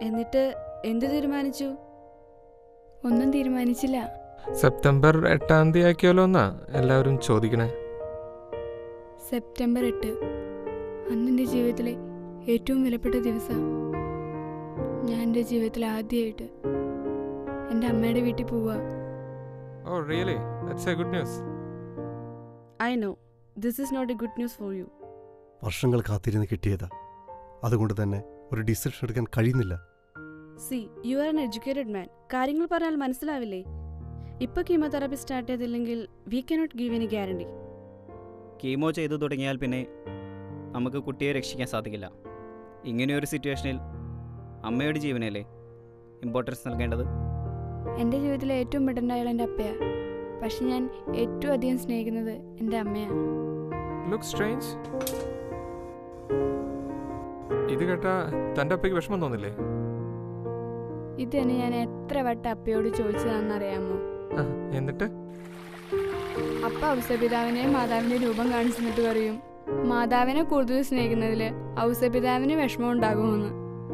എന്നിട്ട് എന്ത് തീരുമാനിച്ചു ഒന്നും തീരുമാനിച്ചില്ല സെപ്റ്റംബർ എട്ടാം തീയതി ആക്കിയാലോ എന്നാ എല്ലാവരും ചോദിക്കണേ സെപ്റ്റംബർ എട്ട് അന്ന് എൻ്റെ ജീവിതത്തിലെ ഏറ്റവും വിലപ്പെട്ട ദിവസമാണ് ഞാൻ എൻ്റെ ജീവിതത്തിൽ ആദ്യമായിട്ട് എൻ്റെ അമ്മയുടെ വീട്ടിൽ പോവുക oh really that's a good news I know this is not a good news for you വർഷങ്ങൾ കാത്തിരുന്ന് കിട്ടിയതാ അതുകൊണ്ട് തന്നെ ഒരു ഡിസിഷൻ എടുക്കാൻ കഴിയുന്നില്ല see you are an educated man കാര്യങ്ങൾ പറഞ്ഞാൽ മനസ്സിലാവില്ലേ ഇപ്പൊ കീമോതെറാപ്പി സ്റ്റാർട്ട് ചെയ്തില്ലെങ്കിൽ we cannot give any guarantee chemo ചെയ്തു തുടങ്ങിയാൽ പിന്നെ നമുക്ക് കുട്ടിയെ രക്ഷിക്കാൻ സാധിക്കില്ല ഇങ്ങനെയൊരു സിറ്റുവേഷനിൽ അമ്മയുടെ ജീവനല്ലേ ഇമ്പോർട്ടൻസ് നൽകേണ്ടത് എൻ്റെ ജീവിതത്തിലെ ഏറ്റവും പെട്ടെന്ന് അയാൾ എൻ്റെ അപ്പയാണ് പക്ഷെ ഞാൻ ഏറ്റവും അധികം സ്നേഹിക്കുന്നത് എൻ്റെ അമ്മയാണ് ലുക്ക് സ്ട്രേഞ്ച് ഇത് കേട്ടാ തൻ്റെ അപ്പയ്ക്ക് വിഷമം തോന്നില്ലേ ഇത് തന്നെ ഞാൻ എത്ര വട്ടം അപ്പയോട് ചോദിച്ചതാണെന്നറിയാമോ ആ, എന്നിട്ട് അപ്പ ഔസപിതാവിനെയും മാതാവിനെയും രൂപം കാണിച്ചിട്ട് പറയും മാതാവിനെ കൂടുതൽ സ്നേഹിക്കുന്നതിൽ ഔസപിതാവിന് വിഷമം ഉണ്ടാകുമെന്ന്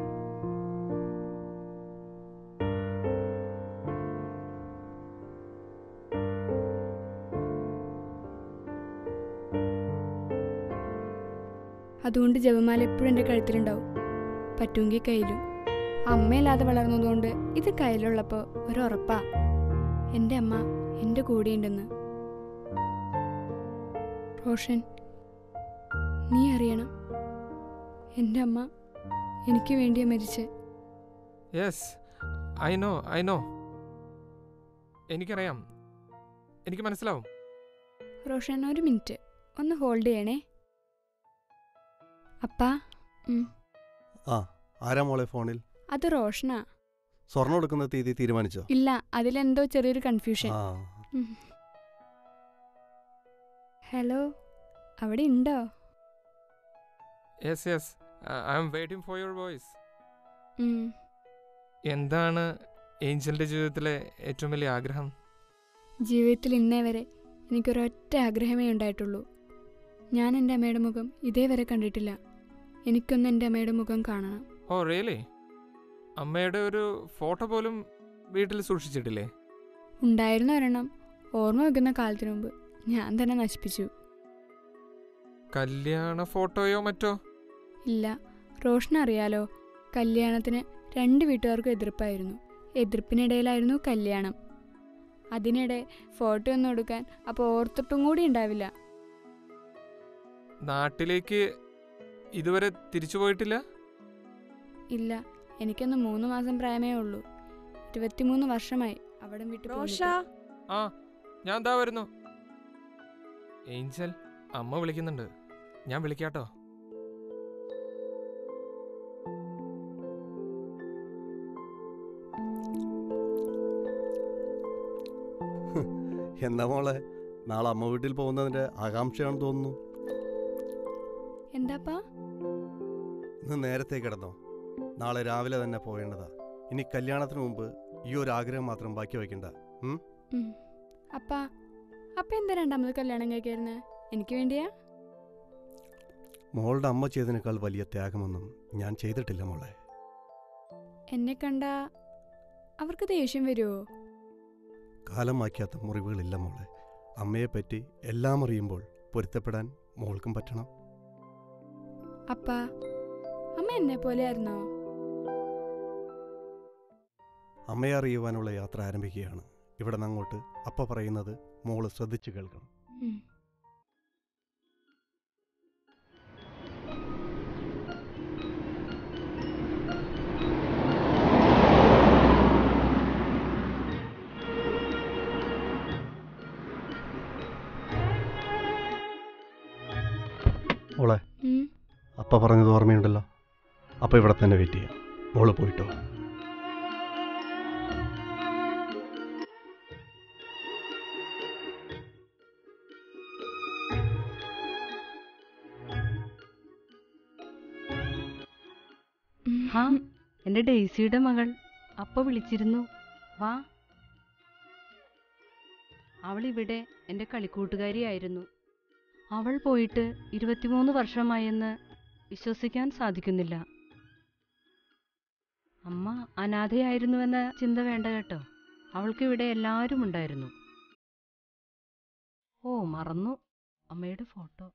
അതുകൊണ്ട് ജപമാല എപ്പോഴും എൻ്റെ കഴുത്തിലുണ്ടാവും പറ്റുമെങ്കിൽ കയ്യിലും അമ്മയില്ലാതെ വളർന്നതുകൊണ്ട് ഇത് കയ്യിലുള്ളപ്പോൾ ഒരു ഉറപ്പാ എൻ്റെ അമ്മ എൻ്റെ കൂടെയുണ്ടെന്ന് റോഷൻ നീ അറിയണം എൻ്റെ അമ്മ എനിക്ക് വേണ്ടിയാ മരിച്ചേ yes I know I know എനിക്കറിയാം എനിക്ക് മനസ്സിലാവും റോഷൻ ഒരു മിനിറ്റ് ഒന്ന് ഹോൾഡ് ചെയ്യണേ അപ്പാ ഉം, ആ ആരാ മോളെ ഫോണിൽ അത് റോഷനാ സ്വർണ്ണം കൊടുക്കുന്ന തീയതി തീരുമാനിച്ചോ ഇല്ല അതിലെന്തോ ചെറിയൊരു കൺഫ്യൂഷൻ ആ ഉം. ഹലോ അവിടെ ഉണ്ടോ yes yes I'm waiting for your voice ഉം. എന്താണ് ഏഞ്ചലിൻ്റെ ജീവിതത്തിലെ ഏറ്റവും വലിയ ആഗ്രഹം ജീവിതത്തിൽ ഇന്നേ വരെ എനിക്കൊരൊറ്റ ആഗ്രഹമേ ഉണ്ടായിട്ടുള്ളൂ ഞാൻ എൻ്റെ അമ്മയുടെ മുഖം ഇതേവരെ കണ്ടിട്ടില്ല എനിക്കൊന്ന് എൻ്റെ അമ്മയുടെ മുഖം കാണണം ഓ റിയലി അമ്മയുടെ ഒരു ഫോട്ടോ പോലും വീട്ടിൽ സൂക്ഷിച്ചിട്ടില്ലേ ഉണ്ടായിരുന്ന ഒരെണ്ണം ഓർമ്മ വെക്കുന്ന കാലത്തിനു മുമ്പ് ഞാൻ തന്നെ നശിപ്പിച്ചു കല്യാണ ഫോട്ടോയോ മറ്റോ ഇല്ല റോഷന് അറിയാലോ കല്യാണത്തിന് രണ്ട് വീട്ടുകാർക്കും എതിർപ്പായിരുന്നു എതിർപ്പിനിടയിലായിരുന്നു കല്യാണം അതിനിടെ ഫോട്ടോ ഒന്നും എടുക്കാൻ അപ്പോൾ ഓർത്തിട്ടും കൂടി ഉണ്ടാവില്ല നാട്ടിലേക്ക് ഇതുവരെ തിരിച്ചു പോയിട്ടില്ല ഇല്ല എനിക്കൊന്ന് മൂന്ന് മാസം പ്രായമേ ഉള്ളൂ ഇരുപത്തിമൂന്ന് വർഷമായി അവിടെ വിട്ടു റോഷ പോന്നിട്ട്. ആ ഞാൻ ദാ വരുന്നു ഏഞ്ചൽ അമ്മ വിളിക്കുന്നുണ്ട് ഞാൻ വിളിക്കാട്ടോ എന്താ മോളെ നാളെ അമ്മ വീട്ടിൽ പോകുന്നതിന്റെ ആകാംക്ഷയാണെന്ന് തോന്നുന്നു എന്താപ്പാ ഇന്ന് നേരത്തെ കിടന്നോ നാളെ രാവിലെ തന്നെ പോകേണ്ടതാ ഇനി കല്യാണത്തിന് മുമ്പ് ഈ ഒരു ആഗ്രഹം മാത്രം ബാക്കി വയ്ക്കണ്ട ഉം. അപ്പാ അപ്പ എന്താ രണ്ടാമത് കല്യാണം കഴിക്കായിരുന്നേ എനിക്ക് വേണ്ടിയാ മോളുടെ അമ്മ ചെയ്തതിനേക്കാൾ വലിയ ത്യാഗമൊന്നും ഞാൻ ചെയ്തിട്ടില്ല മോളെ എന്നെ കണ്ട അവർക്ക് ദേഷ്യം വരുമോ കാലം മാറ്റാത്ത മുറിവുകളില്ല മോളെ അമ്മയെപ്പറ്റി എല്ലാം അറിയുമ്പോൾ പൊരുത്തപ്പെടാൻ മോൾക്കും പറ്റണം അപ്പാ അമ്മ എന്നെ പോലെ ആയിരുന്നോ അമ്മയെ അറിയുവാനുള്ള യാത്ര ആരംഭിക്കുകയാണ് ഇവിടെ നിന്ന് അങ്ങോട്ട് അപ്പ പറയുന്നത് മോള് ശ്രദ്ധിച്ചു കേൾക്കണം ഉം. മോളെ ഉം. അപ്പ പറഞ്ഞത് ഓർമ്മയുണ്ടല്ലോ അപ്പ ഇവിടെ തന്നെ വെയിറ്റ് ചെയ്യാം മോള് പോയിട്ടോ ഉം. ഹാ എൻ്റെ ഡെയ്സിയുടെ മകൾ അപ്പ വിളിച്ചിരുന്നു വാ അവൾ ഇവിടെ എൻ്റെ കളിക്കൂട്ടുകാരിയായിരുന്നു അവൾ പോയിട്ട് ഇരുപത്തിമൂന്ന് വർഷമായെന്ന് വിശ്വസിക്കാൻ സാധിക്കുന്നില്ല അമ്മ അനാഥയായിരുന്നുവെന്ന ചിന്ത വേണ്ട കേട്ടോ അവൾക്ക് ഇവിടെ എല്ലാവരും ഉണ്ടായിരുന്നു ഓ മറന്നു അമ്മയുടെ ഫോട്ടോ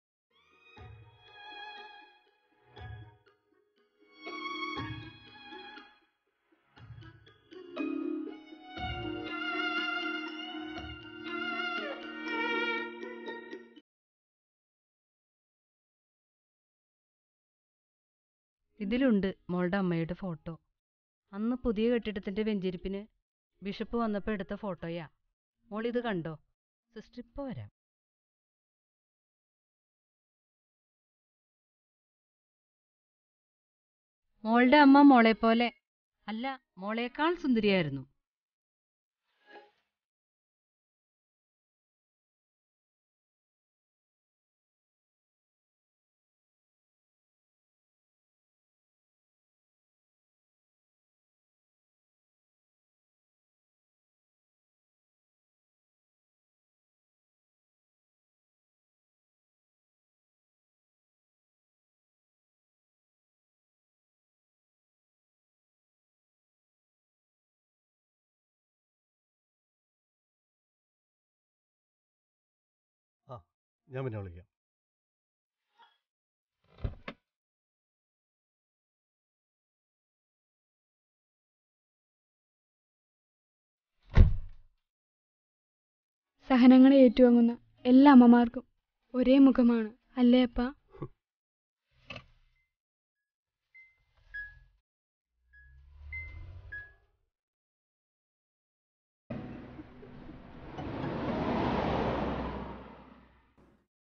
ഇതിലുണ്ട് മോളുടെ അമ്മയുടെ ഫോട്ടോ അന്ന് പുതിയ കെട്ടിടത്തിന്റെ വെഞ്ചിരിപ്പിന് ബിഷപ്പ് വന്നപ്പോൾ എടുത്ത ഫോട്ടോയാ മോൾ ഇത് കണ്ടോ സിസ്റ്റർ ഇപ്പോൾ വരാം മോളുടെ അമ്മ മോളെപ്പോലെ അല്ല മോളേക്കാൾ സുന്ദരിയായിരുന്നു ഞാൻ പിന്നെ വിളിക്കാം സഹനങ്ങളെ ഏറ്റുവാങ്ങുന്ന എല്ലാ അമ്മമാർക്കും ഒരേ മുഖമാണ് അല്ലേ അപ്പ